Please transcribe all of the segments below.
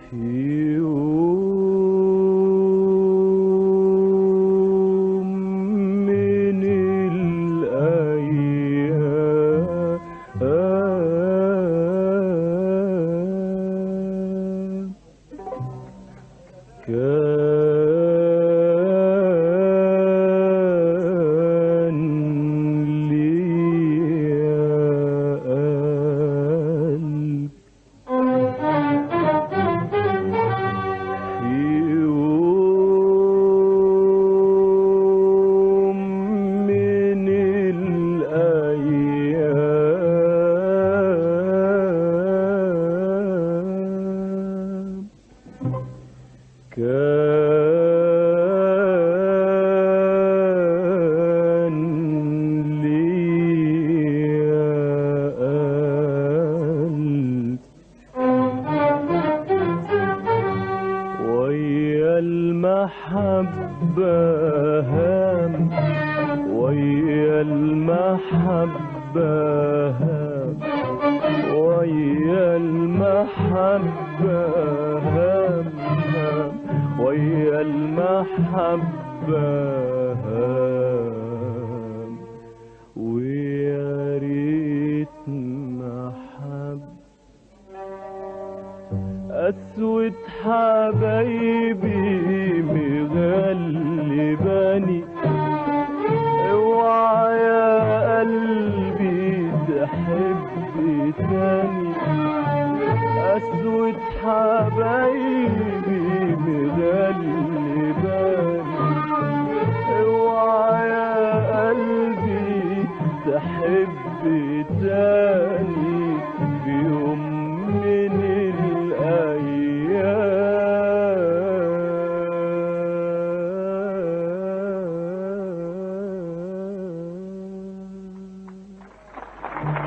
في يوم من الأيام كان لي قلب في يوم من الأيام كان لي قلب ويا المحبة هام ويا المحبة هام ويا المحبة هام هام ويا المحبة هام ويا ريت محبة أسود حبايبي مغلباني اوعى يا قلبي تحب تاني أسود حبايبي مغلباني اوعى يا قلبي تحب تاني في يوم من الأيام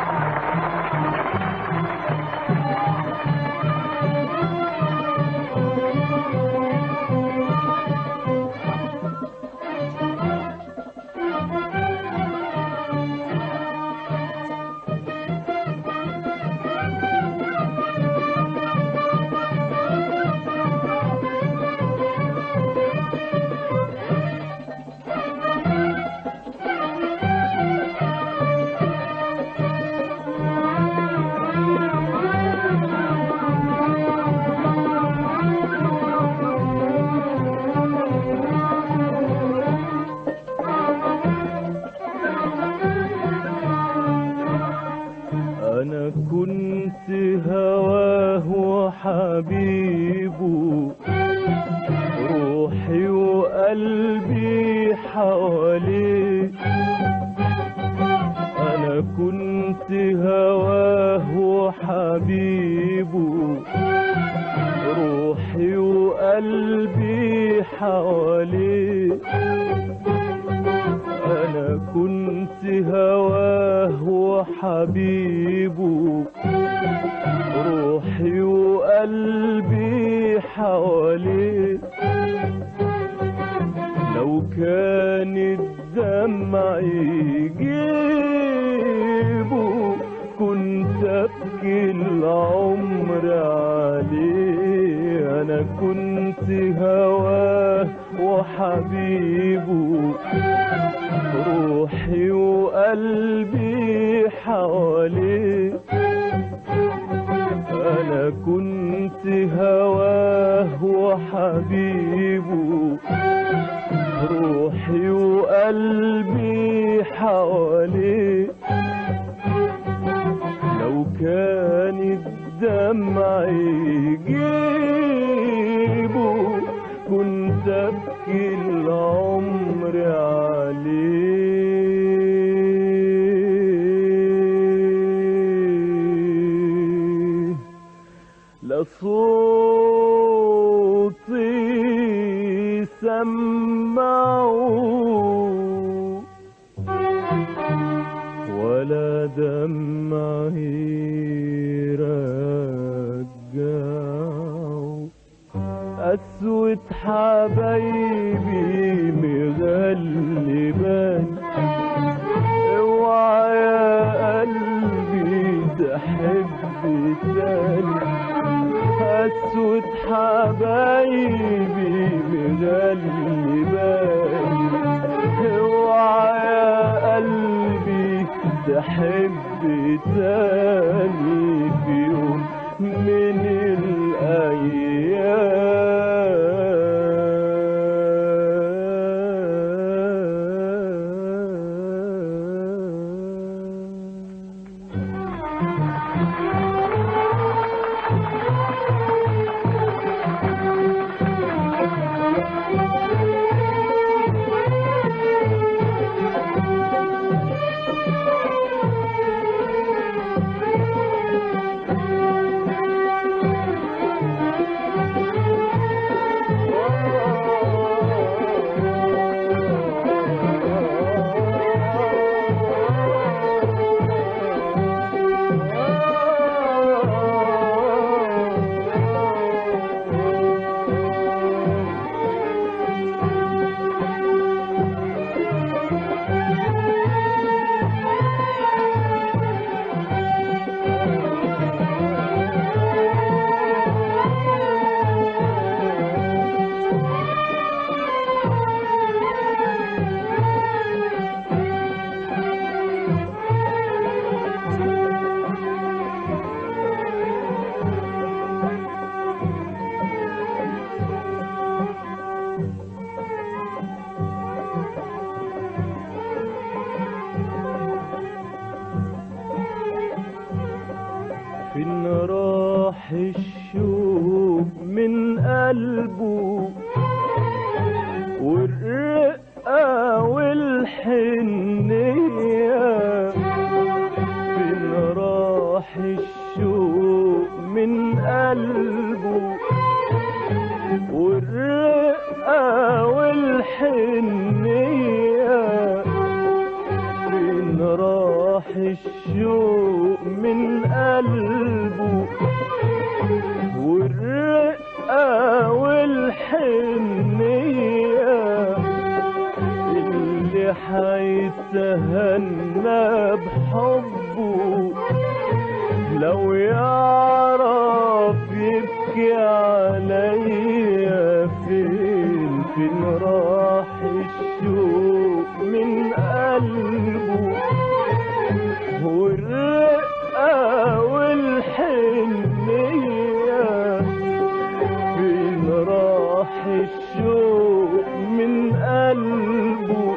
أنا كنت هواه وحبيبه روحي وقلبي حواليه أنا كنت هواه وحبيبه روحي وقلبي حواليه أنا كنت هواه وحبيبه روحي وقلبي حواليه لو كان الدمع يجيبه كنت أبكي العمر عليه أنا كنت هواه وحبيبه روحي وقلبي حواليه أنا كنت هواه وحبيبه روحي وقلبي حواليه لو كان الدمع يجيبه كنت أبكي العمر عليه لصوتي سمعوا ولا دمعي رجعوا أسود حبايبي مغلبان اوعى يا قلبي تحب تاني أسود حبايبي مغلباني اوعى يا قلبي تحب تاني في يوم من الأيام فين راح الشوق من قلبه والرقة والحنية فين راح الشوق من قلبه والرقة والحنية فين راح الشوق من قلبه والرقة والحنية اللي حيتهنى بحبه لو يعرف يبكي عليا فين فين راح الشوق من قلبه والرقة والحنية فين راح الشوق من قلبه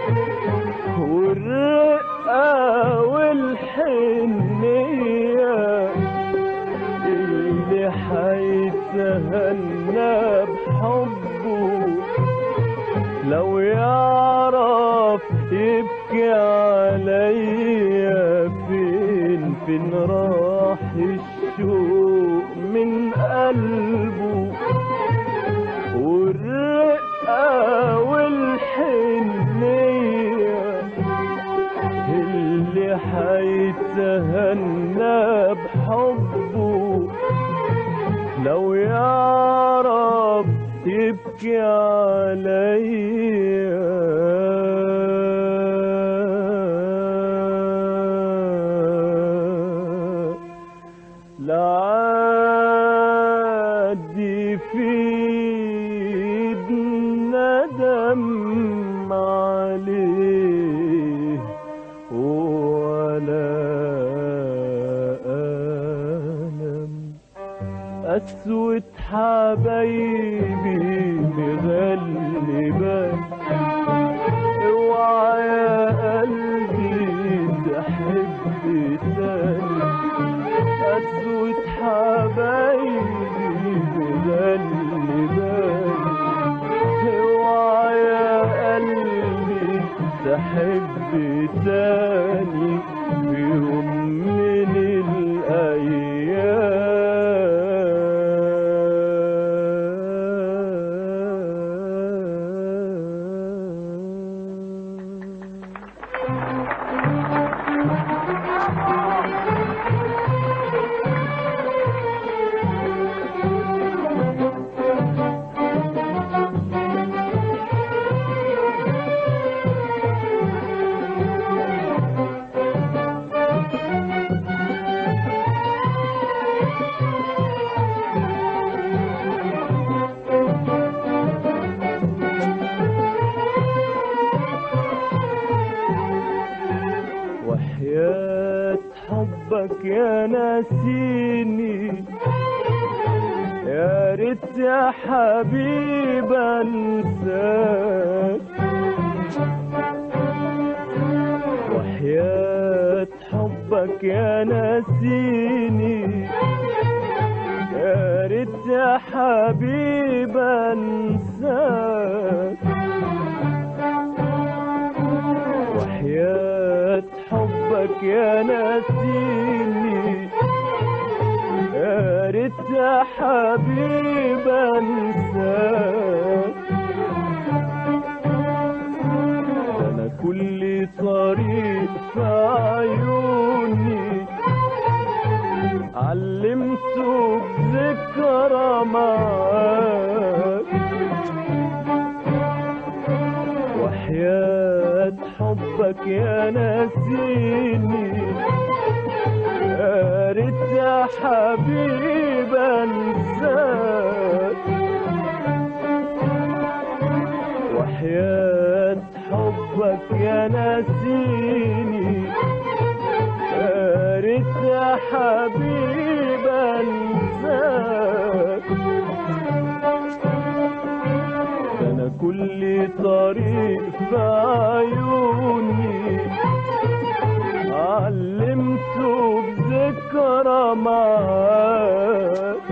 والرقة والحنية اللي حيتهنى بحبه لو يعرف يبكي عليا فين فين راح الشوق من قلبه والرقة والحنية اللي حيتهنى بحبه لو يعرف يبكي عليا لعادي في ندم عليه ولا ألم أسود حبايبي مغلبان اوعى يا قلبي تحب تاني أسود حبايبي مغلبان اوعى يا قلبي تحب تاني في يوم من الأيام حبك يا ناسيني يا ريت يا حبيب انساك وحياة حبك يا ناسيني يا ريت يا حبيب انساك وحياة حبك يا ناسيني يا ريت يا حبيب انساك انا كل طريق في عيوني علمته بذكرى معاك وحياة حبك يا ناسيني يا ريت يا حبيب انساك وحياة حبك يا ناسيني يا ريت يا حبيب انساك انا كل طريق في عيوني علمته بذكرى معاك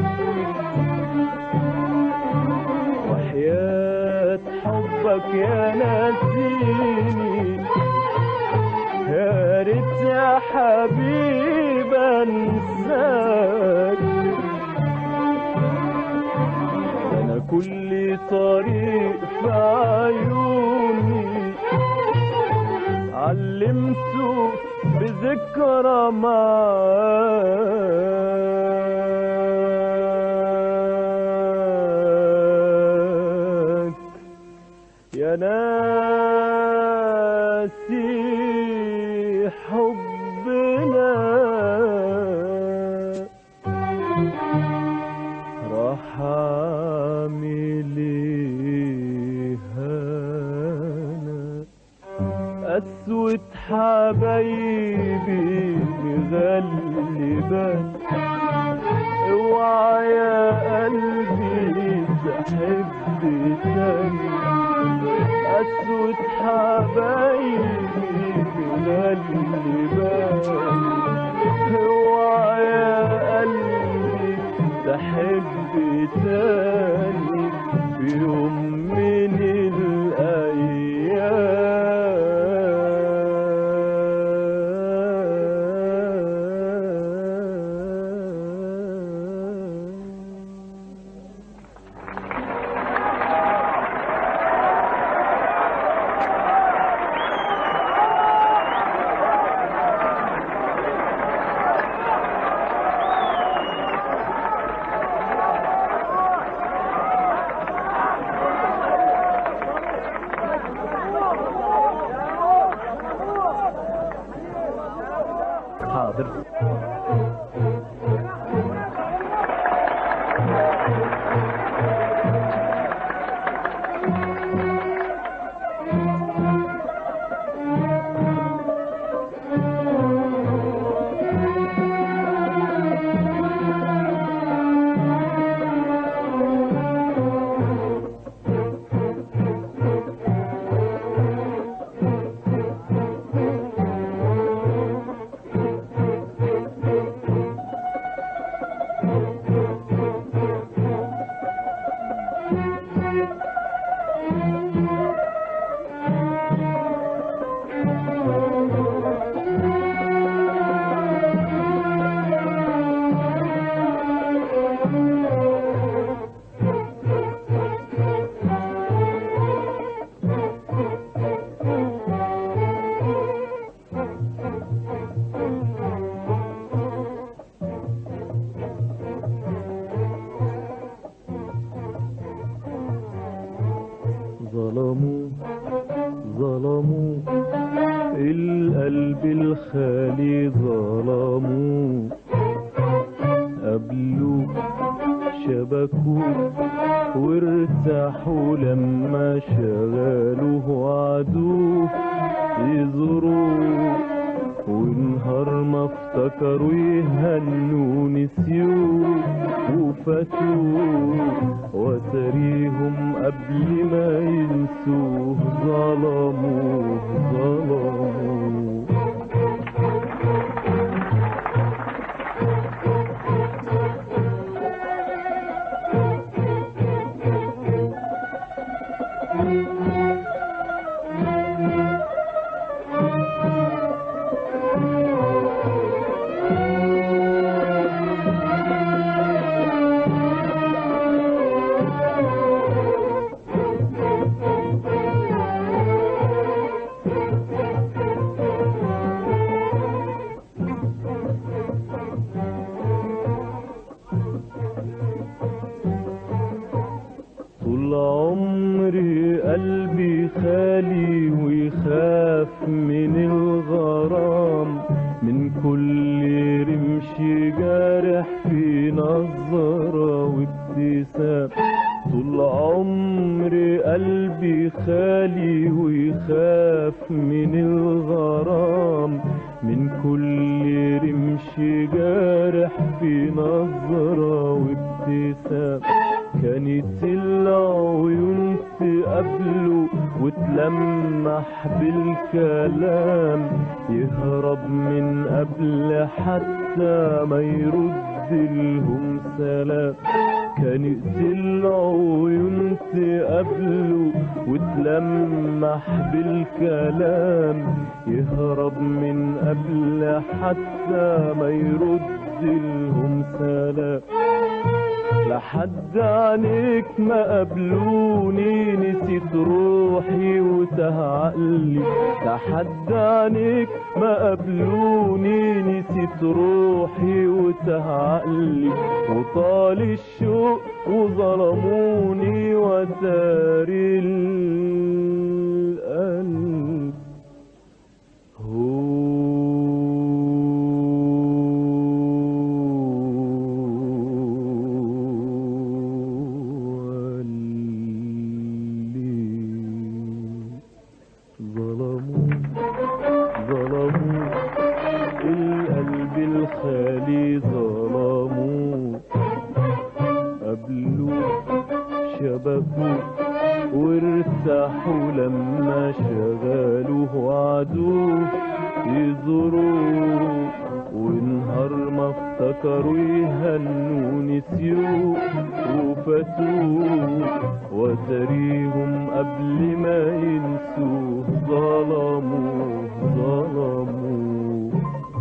وحياة حبك يا ناسيني يا ريت يا حبيب انساك انا كل طريق في عيوني علمته بذكرى معاك يا ناسي حبنا راح اعمل ايه انا اسود حبايبي مغلبان اوعى يا قلبي تحب تاني اسود حبايبي مغلبان اوعى يا قلبي تحب تاني في يوم من الأيام حاضر ظلموا ظلموا القلب الخالي ظلموا قبلوا شبكوا وارتاحوا لما شغلوه وعدوه يزوروا ونهار ما افتكروا يهنوا نسيوه وفاتوه وتريهم قبل ما ينسوه ظلموه ظلموه طول عمري قلبي خالي ويخاف من الغرام من كل رمش جارح في نظرة وابتسام طول عمري قلبي خالي ويخاف من الغرام من كل رمش جارح في نظرة وابتسام كانت العيون تقابله وتلمح بالكلام يهرب من قبل حتى ما يرد لهم سلام كانت العيون تقابله وتلمح بالكلام يهرب من قبل حتى ما يرد لهم سلام لحد عنيك ما قابلوني نسيت روحي وتاه عقلي لحد عنيك ما قابلوني نسيت روحي وتاه عقلي وطال الشوق وظلموني وتاري القلب هو اللي ظلموا ظلموا القلب الخالي ظلموا قبلوا شبكوا وارتاحوا لما شغلوه وعدوه يزوروه ونهار ما افتكروا يهنوا نسيوه وفاتوه وتريهم قبل ما ينسوه ظلموه ظلموه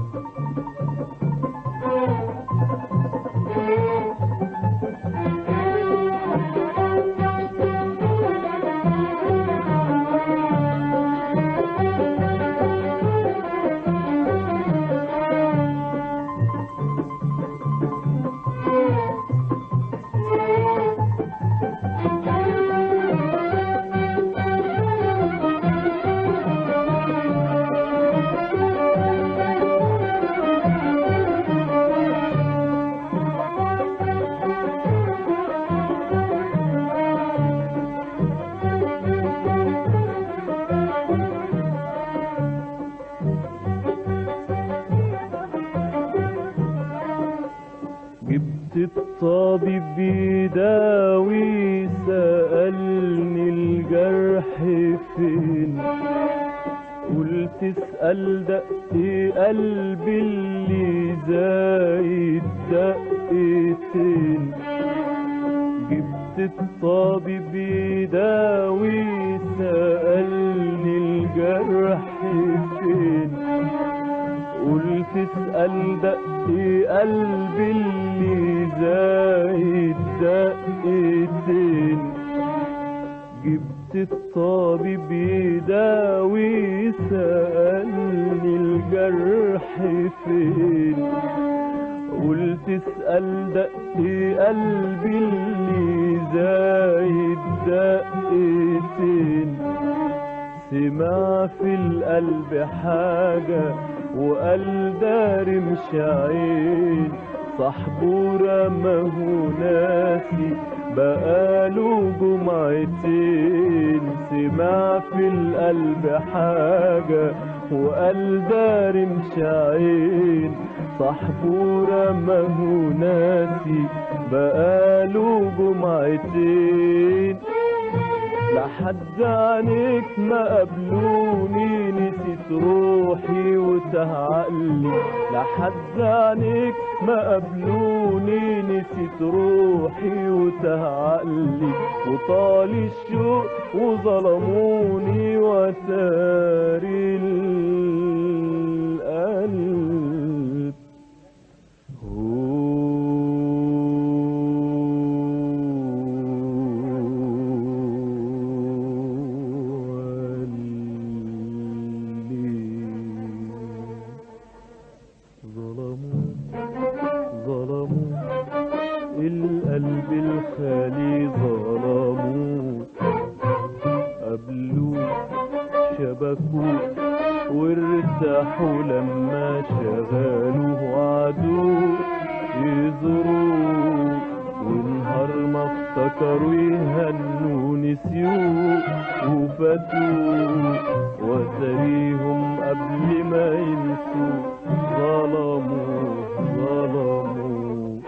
جبت الطبيب يداوي سألني الجرح فين قلت اسأل دق قلبي اللي زايد دقتين جبت الطبيب يداوي سألني الجرح فين قلت اسأل دق قلبي اللي زايد دقتين جبت الطبيب يداوي سألني الجرح فين قلت اسأل دق قلبي اللي زايد دقتين سمع في القلب حاجة وقال داري مش عين صاحبه رماه ناسي بقاله جمعتين سمع في القلب حاجة وقال داري مش عين صاحبه رماه ناسي بقاله جمعتين لحد عنيك ما قبلوني نسيت روحي وتهعقلي لحد عنيك ما قبلوني نسيت روحي وتهعقلي وطال الشوق وظلموني وساري القلب هو اللي ظلموا ظلموا القلب الخالي ظلموا قبلوا شبكوا وارتاحوا لما شغلوا وعدوا يزوروا ونهار ما افتكروا يهنوا نسيوه وفاتوا وتريهم قبل ما ينسوا ظلموا ظلموا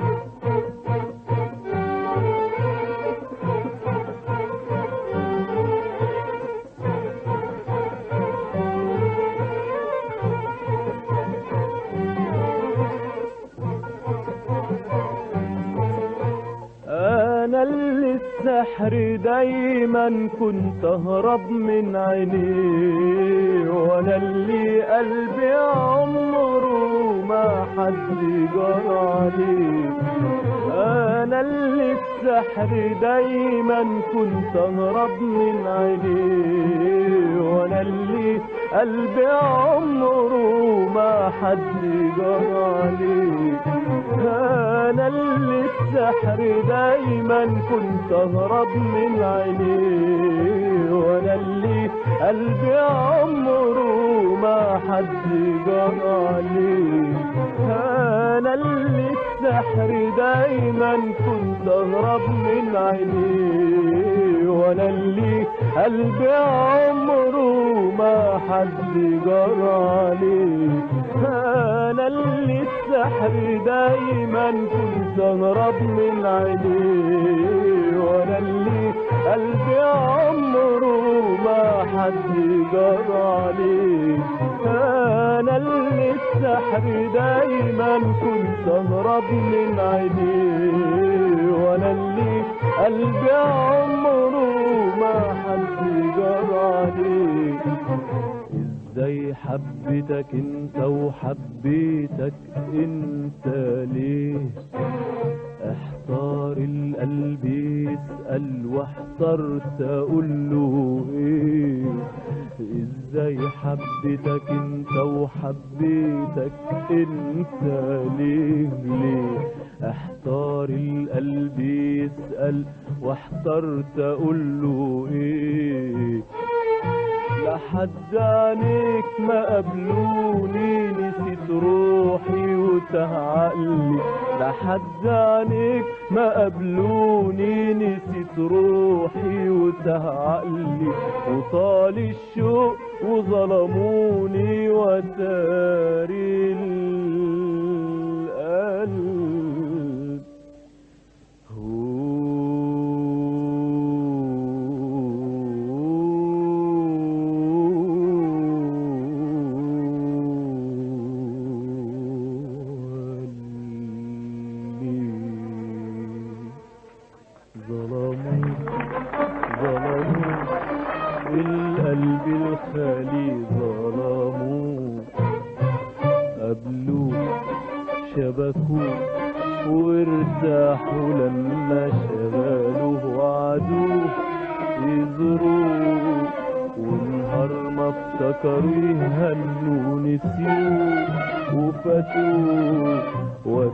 انا اللي السحر دايما كنت اهرب من عينيه وانا اللي قلبي عمره ما حد جرى عليه انا اللي السحر دايما كنت اهرب من عينيه وانا اللي قلبي عمره ما حد جرى عليه انا اللي السحر دايما كنت اهرب من عينيه وانا اللي قلبي عمره ما حد جرى عليه انا اللي السحر دايما كنت اهرب من عينيه وانا اللي قلبي عمره ما حد جرى عليه انا اللي السحر دايما كنت اهرب من عينيه وانا اللي قلبي عمره ما حد جرى عليه انا اللي السحر دايما كنت اهرب من عينيه وانا اللي قلبي عمره ما حد جرى عليه ازاي حبيتك انت وحبيتك انت ليه احتار القلب يسأل واحترت اقول له ايه ازاي حبيتك انت وحبيتك انت ليه ليه احتار القلب يسأل واحترت اقول له ايه لحد عنيك ما قبلوني نسيت روحي وتهعقلي لحد عنيك ما قبلوني نسيت روحي وتهعقلي وطال الشوق وظلموني وتاري القلب ظلموا ظلموا القلب الخالي ظلموا قبلوا شبكوا وارتاحوا لما شغلوه وعدوه يزوروه ونهار ما افتكروا يهنوا نسيوه وفاتوه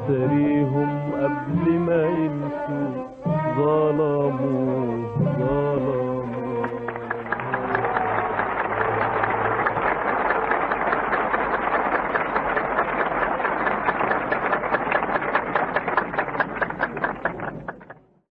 وتريهم قبل ما ينسوا ظلموا ظلموا